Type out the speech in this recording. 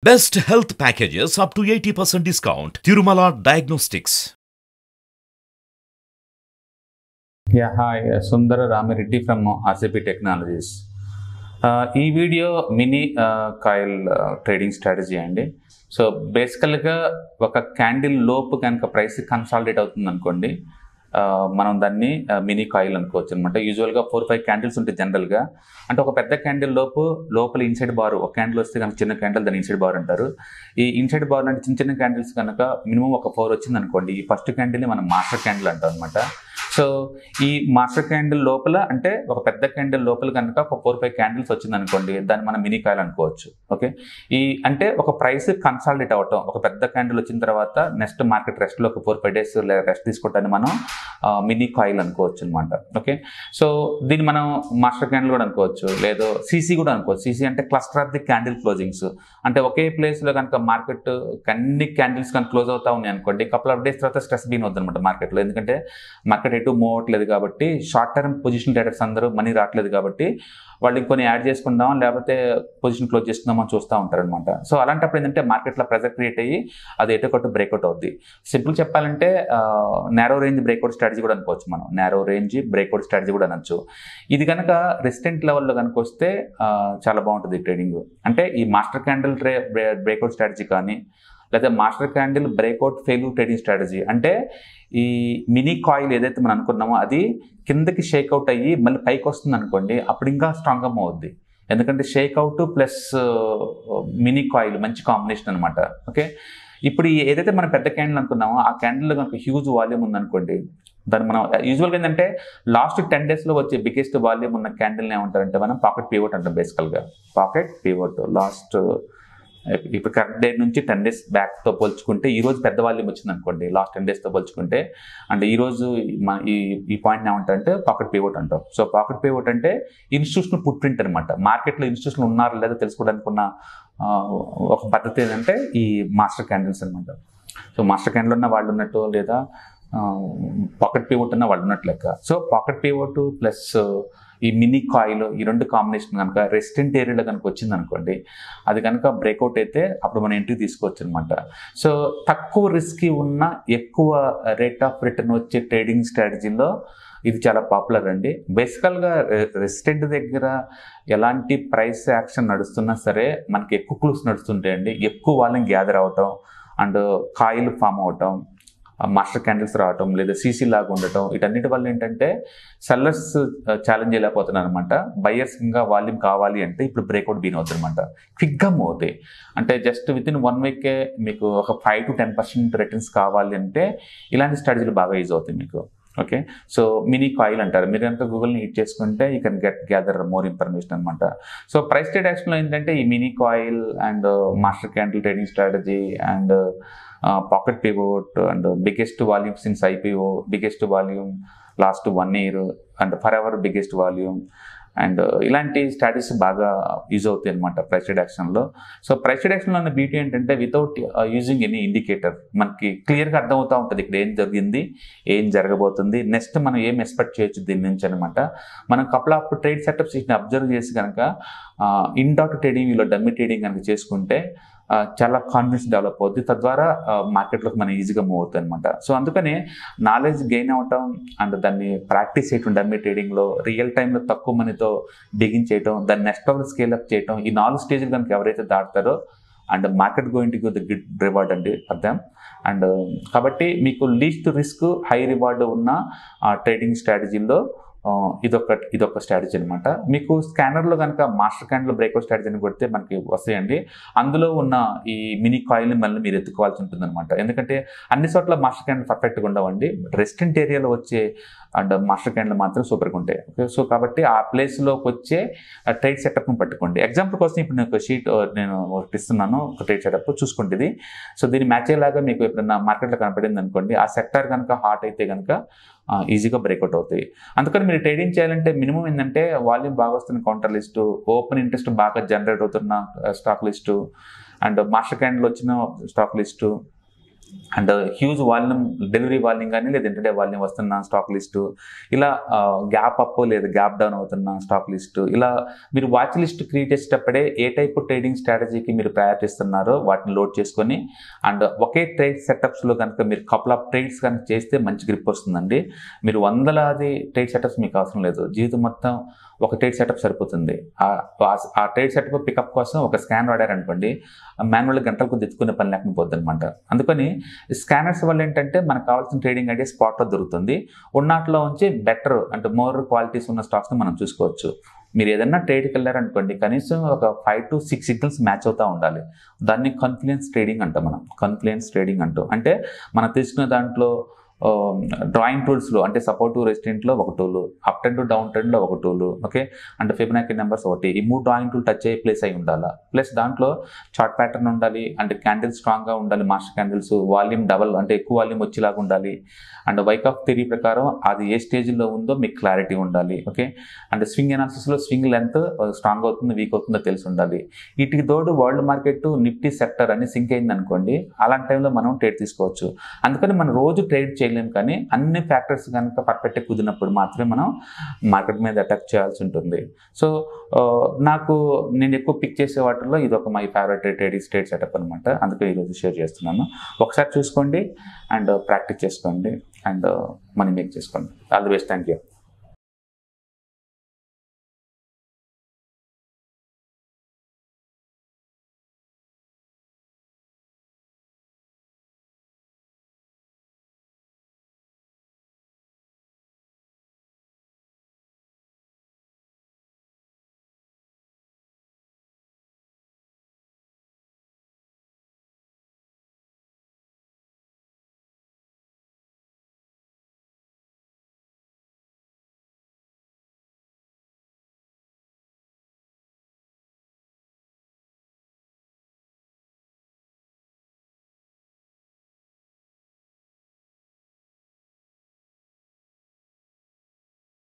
Best health packages up to 80% discount. Tirumala Diagnostics. Yeah hi Sundara Ramireddy from RCP technologies ఈ video mini coil trading strategy అండి so బేసికల్గా ఒక candle లోపు కనుక price consolidate అవుతుంది అనుకోండి ఆ, మనం దాన్ని మినీ కాయిల్ అనుకోవచ్చు అనమాట యూజువల్గా ఫోర్ ఫైవ్ క్యాండిల్స్ ఉంటాయి జనరల్గా అంటే ఒక పెద్ద క్యాండిల్ లోపు లోపల ఇన్సైడ్ బార్ ఒక క్యాండిల్ వస్తే కనుక చిన్న క్యాండిల్ దాన్ని ఇన్సైడ్ బార్ అంటారు ఈ ఇన్సైడ్ బార్ అంటే చిన్న చిన్న క్యాండిల్స్ కనుక మినిమం ఒక ఫోర్ వచ్చింది అనుకోండి ఈ ఫస్ట్ క్యాండిల్ మనం మాస్టర్ క్యాండిల్ అంటాం అనమాట సో ఈ మాస్టర్ క్యాండిల్ లోపల అంటే ఒక పెద్ద క్యాండిల్ లోపల కనుక ఒక ఫోర్ ఫైవ్ క్యాండిల్స్ వచ్చింది అనుకోండి దాన్ని మనం మినీ కాయిల్ అనుకోవచ్చు ఓకే ఈ అంటే ఒక ప్రైస్ కన్సాలిడేట్ అవ్వటం ఒక పెద్ద క్యాండిల్ వచ్చిన తర్వాత నెక్స్ట్ మార్కెట్ రెస్ట్లో ఒక ఫోర్ ఫైవ్ డేస్ రెస్ట్ తీసుకోవటాన్ని మనం మినీ కాయిల్ అనుకోవచ్చు అనమాట ఓకే సో దీన్ని మనం మాస్టర్ క్యాండిల్ కూడా అనుకోవచ్చు లేదు సీసీ కూడా అనుకోవచ్చు సీసీ అంటే cluster of the candle closings అంటే ఒకే ప్లేస్లో కనుక మార్కెట్ అన్ని క్యాండిల్స్ కనుక క్లోజ్ అవుతా ఉన్నాయి అనుకోండి కపుల్ ఆఫ్ డేస్ తర్వాత స్ట్రెస్ బీన్ వద్దు అనమాట మార్కెట్లో ఎందుకంటే మార్కెట్ ఎటు మూవ్ అవ్వట్లేదు కాబట్టి షార్ట్ టర్మ్ పొజిషన్ ట్రేడర్స్ అందరూ మనీ రావట్లేదు కాబట్టి వాళ్ళు ఇంకొన్ని యాడ్ చేసుకుందాం లేకపోతే పొజిషన్ క్లోజ్ చేసుకుందాం అని చూస్తూ ఉంటారు అనమాట సో అలాంటప్పుడు ఏంటంటే మార్కెట్లో ప్రెజర్ క్రియేట్ అయ్యి అది ఎటుకొట్టు బ్రేక్అవుట్ అవుద్ది సింపుల్ చెప్పాలంటే నేరో రేంజ్ బ్రేక్అవుట్ స్ట్రాటజీ కూడా అనుకోవచ్చు మనం నేరో రేంజ్ బ్రేక్అవుట్ స్ట్రాటజీ కూడా అనొచ్చు ఇది కనుక రెసిస్టెంట్ లెవెల్లో కనుక వస్తే ఆ, చాలా బాగుంటుంది ట్రేడింగ్ అంటే ఈ మాస్టర్ క్యాండిల్ ట్రే బ్రేక్అవుట్ స్ట్రాటజీ కానీ లేదా master candle breakout failure trading strategy అంటే ఈ మినీ కాయిల్ ఏదైతే మనం అనుకున్నామో అది కిందకి షేక్ అవుట్ అయ్యి మళ్ళీ పైకి వస్తుంది అనుకోండి అప్పుడు ఇంకా స్ట్రాంగ్గా అవుద్ది ఎందుకంటే shake out plus mini coil మంచి కాంబినేషన్ అనమాట ఓకే ఇప్పుడు ఈ ఏదైతే మనం పెద్ద క్యాండిల్ అనుకున్నామో ఆ క్యాండిల్లో కనుక హ్యూజ్ వాల్యూమ్ ఉందనుకోండి దాన్ని మనం యూజువల్గా ఏంటంటే లాస్ట్ టెన్ డేస్లో వచ్చే బిగ్గెస్ట్ వాల్యూమ్ ఉన్న క్యాండిల్ని ఏమంటారంటే మనం పాకెట్ పీవోట్ అంటాం బేసికల్గా పాకెట్ పీవోట్ లాస్ట్ ఇప్పుడు కరెక్ట్ డేట్ నుంచి టెన్ డేస్ బ్యాక్తో పోల్చుకుంటే ఈ రోజు పెద్ద వాల్యూమ్ వచ్చింది అనుకోండి లాస్ట్ టెన్ డేస్తో పోల్చుకుంటే అంటే ఈ రోజు మన ఈ ఈ పాయింట్ ఏమంటారంటే పాకెట్ పేవోట్ అంటాం సో పాకెట్ పేవోట్ అంటే ఇన్స్టిట్యూషనల్ ఫుట్ ప్రింట్ అనమాట మార్కెట్లో ఇన్స్టిట్యూషన్ ఉన్నారా లేదా తెలుసుకోవడానికి ఉన్న ఆ, ఒక పద్ధతి ఏంటంటే ఈ మాస్టర్ క్యాండిల్స్ అనమాట సో మాస్టర్ క్యాండిల్ ఉన్న వాళ్ళు ఉన్నట్టు లేదా పాకెట్ పేవోట్ ఉన్న వాళ్ళు ఉన్నట్టు లెక్క సో పాకెట్ పేవోట్ ప్లస్ ఈ మినీ కాయిల్ ఈ రెండు కాంబినేషన్ కనుక రెసిడెంట్ ఏరియాలో కనుక వచ్చింది అనుకోండి అది కనుక బ్రేక్అవుట్ అయితే అప్పుడు మనం ఎంట్రీ తీసుకోవచ్చు అనమాట సో తక్కువ రిస్క్ ఉన్న ఎక్కువ రేట్ ఆఫ్ రిటర్న్ వచ్చే ట్రేడింగ్ స్ట్రాటజీలో ఇది చాలా పాపులర్ అండి బేసికల్గా రెసిడెంట్ దగ్గర ఎలాంటి ప్రైస్ యాక్షన్ నడుస్తున్నా సరే మనకి ఎక్కువ క్లూస్ నడుస్తుంటాయండి ఎక్కువ వాళ్ళని గ్యాదర్ అవటం అండ్ కాయిల్ ఫామ్ అవటం మాస్టర్ క్యాండిల్స్ రావటం లేదా సీసీ లాగా ఉండటం వీటన్నిటి వల్ల ఏంటంటే సెల్లర్స్ ఛాలెంజ్ చేయలేకపోతున్నారు అనమాట బయర్స్ ఇంకా వాల్యూమ్ కావాలి అంటే ఇప్పుడు బ్రేక్అవుట్ బీన్ అవుతుంది అనమాట క్విక్గా మూవ్ అవుతాయి అంటే జస్ట్ విత్ ఇన్ వన్ వీకే మీకు ఒక five to ten percent returns కావాలి అంటే ఇలాంటి స్ట్రాటజీలు బాగా యూజ్ అవుతాయి మీకు ఓకే సో మినీ కాయిల్ అంటారు మీరు కనుక గూగుల్ని హిట్ చేసుకుంటే you can get gather more information అనమాట సో ప్రైస్ ట్రేడ్ యాక్షన్లో ఏంటంటే ఈ mini coil and master candle trading strategy and pocket pivot and biggest volume since IPO biggest volume last one year and forever biggest volume and ఇలాంటి strategies బాగా use అవుతాయి అనమాట price రిడక్షన్లో so price రిడక్షన్లో ఉన్న beauty ఏంటంటే without using any indicator మనకి క్లియర్గా అర్థమవుతూ ఉంటుంది ఇక్కడ ఏం జరిగింది ఏం జరగబోతుంది నెక్స్ట్ మనం ఏం ఎక్స్పెక్ట్ చేయొచ్చు దీని నుంచి అనమాట మనం కపుల్ ఆఫ్ ట్రేడ్ సెటప్స్ వీటిని అబ్జర్వ్ చేసి కనుక ఇన్ డాట్ ట్రేడింగ్ వీళ్ళు డమ్మి ట్రేడింగ్ కనుక చేసుకుంటే ఆ, చాలా కాన్ఫిడెన్స్ డెవలప్ అవుతుంది తద్వారా మార్కెట్లోకి మనం ఈజీగా మూవ్ అవుతుంది అనమాట సో అందుకనే నాలెడ్జ్ గెయిన్ అవటం అండ్ దాన్ని ప్రాక్టీస్ చేయటం డమ్మీ ట్రేడింగ్లో రియల్ టైంలో తక్కువ మనీతో బిగిన్ చేయటం దాన్ని నెక్స్ట్ లెవెల్ స్కేల్ అప్ చేయటం ఈ నాలుగు స్టేజ్లు కనుక ఎవరైతే దాటుతారో and market going to the good reward అండి అర్థం అండ్ కాబట్టి మీకు లీస్ట్ రిస్క్ హై రివార్డ్ ఉన్న ట్రేడింగ్ స్ట్రాటజీలో ఆ, ఇదొక ఇదొక స్ట్రాటజీ అనమాట మీకు స్కానర్లో కనుక మాస్టర్ క్యాండ్లో బ్రేక్అవుట్ స్ట్రాటజీని కొడితే మనకి వస్తాయండి అందులో ఉన్న ఈ మినీ కాయిల్ని మళ్ళీ మీరు ఎత్తుకోవాల్సి ఉంటుంది అనమాట ఎందుకంటే అన్ని చోట్ల మాస్టర్ క్యాండిల్ పర్ఫెక్ట్గా ఉండవండి రెసిడెంట్ ఏరియాలో వచ్చే అండ్ మాస్టర్ క్యాండిల్ మాత్రం సూపర్గా ఉంటాయి ఓకే సో కాబట్టి ఆ ప్లేస్లోకి వచ్చే ట్రేడ్ సెటప్ని పట్టుకోండి ఎగ్జాంపుల్ కోసం ఇప్పుడు నేను ఒక షీట్ నేను ఒకటి ఇస్తున్నాను ఒక ట్రేడ్ సెటప్ చూసుకోండి ఇది సో దీన్ని మ్యాచ్ అయ్యేలాగా మీకు ఎప్పుడైనా మార్కెట్లో కనపడింది అనుకోండి ఆ సెక్టార్ కనుక హాట్ అయితే కనుక ఈజీగా బ్రేక్అవుట్ అవుతాయి అందుకని మీరు ట్రేడింగ్ చేయాలంటే మినిమం ఏంటంటే వాల్యూమ్ బాగా వస్తున్న కౌంటర్ లిస్టు ఓపెన్ ఇంట్రెస్ట్ బాగా జనరేట్ అవుతున్న stock list and master candle వచ్చిన stock list and huge volume delivery volume కానీ లేదా ఇంటర్డే వాల్యూమ్ వస్తున్న స్టాక్ లిస్టు ఇలా గ్యాప్ అప్ లేదా గ్యాప్ డౌన్ అవుతున్న స్టాక్ లిస్టు ఇలా మీరు వాచ్ లిస్ట్ క్రియేట్ చేసేటప్పుడే ఏ టైప్ ట్రేడింగ్ స్ట్రాటజీకి మీరు ప్రయారిటీ ఇస్తున్నారో వాటిని లోడ్ చేసుకొని అండ్ ఒకే ట్రేడ్ సెటప్స్లో కనుక మీరు కపుల్ ఆఫ్ ట్రేడ్స్ కనుక చేస్తే మంచి గ్రిప్ వస్తుందండి మీరు వందలాది ట్రేడ్ సెటప్స్ మీకు అవసరం లేదు జీవితం మొత్తం ఒక ట్రేడ్ సెటప్ సరిపోతుంది ఆ- ఆ- ఆ ట్రేడ్ సెటప్ పికప్ కోసం ఒక స్కాన్ వాడారనుకోండి మాన్యువల్ గంటలకు తెచ్చుకునే పని లేకుండా పోద్ది అనమాట అందుకని స్కానర్స్ వల్ల ఏంటంటే మనకు కావాల్సిన ట్రేడింగ్ ఐడియా స్పాట్లో దొరుకుతుంది ఉన్నట్లో ఉంచి బెటర్ అంటే మోర్ క్వాలిటీస్ ఉన్న స్టాక్స్ని మనం చూసుకోవచ్చు మీరు ఏదైనా ట్రేడ్కి వెళ్ళారనుకోండి కనీసం ఒక five to six signals match అవుతూ ఉండాలి దాన్ని కాన్ఫిడెన్స్ ట్రేడింగ్ అంటాం మనం కాన్ఫిడెన్స్ ట్రేడింగ్ అంటాం అంటే మనం తీసుకున్న దాంట్లో డ్రాయింగ్ టూల్స్లో అంటే సపోర్టివ్ రెసిడెంట్లో ఒక టూల్ అప్ ట్రెండ్ డౌన్ ట్రెండ్లో ఒక tool okay and Fibonacci numbers ఒకటి ఈ మూడు డ్రాయింగ్ టూల్ టచ్ అయ్యే ప్లేస్ అయి ఉండాలి ప్లస్ దాంట్లో చార్ట్ ప్యాటర్న్ ఉండాలి అంటే క్యాండిల్ స్ట్రాంగ్గా ఉండాలి మాస్టర్ క్యాండిల్స్ వాల్యూమ్ డబల్ అంటే ఎక్కువ వాల్యూమ్ వచ్చేలాగా ఉండాలి అండ్ వైక్ ఆఫ్ థిరీ ప్రకారం అది ఏ స్టేజ్లో ఉందో మీకు క్లారిటీ ఉండాలి ఓకే అండ్ స్వింగ్ అనాలిసిస్లో స్వింగ్ లెంత్ స్ట్రాంగ్ అవుతుంది వీక్ అవుతుందో తెలిసి ఉండాలి వీటికి తోడు వరల్డ్ మార్కెట్ నిఫ్టీ సెక్టర్ అని సింక్ అయింది అనుకోండి అలాంటి టైంలో మనం ట్రేడ్ తీసుకోవచ్చు అందుకని మనం రోజు ట్రేడ్ చేయలేం కానీ అన్ని ఫ్యాక్టర్స్ కనుక పర్ఫెక్ట్గా కుదిరినప్పుడు మాత్రమే మనం మార్కెట్ మీద అటాక్ చేయాల్సి ఉంటుంది సో ఆ, నాకు నేను ఎక్కువ పిక్ చేసే వాటిల్లో ఇది ఒక my favourite trading state setup అనమాట అందుకే ఈరోజు షేర్ చేస్తున్నాను ఒకసారి చూసుకోండి అండ్ ప్రాక్టీస్ చేసుకోండి అండ్ మనీ మేక్ చేసుకోండి all the best thank you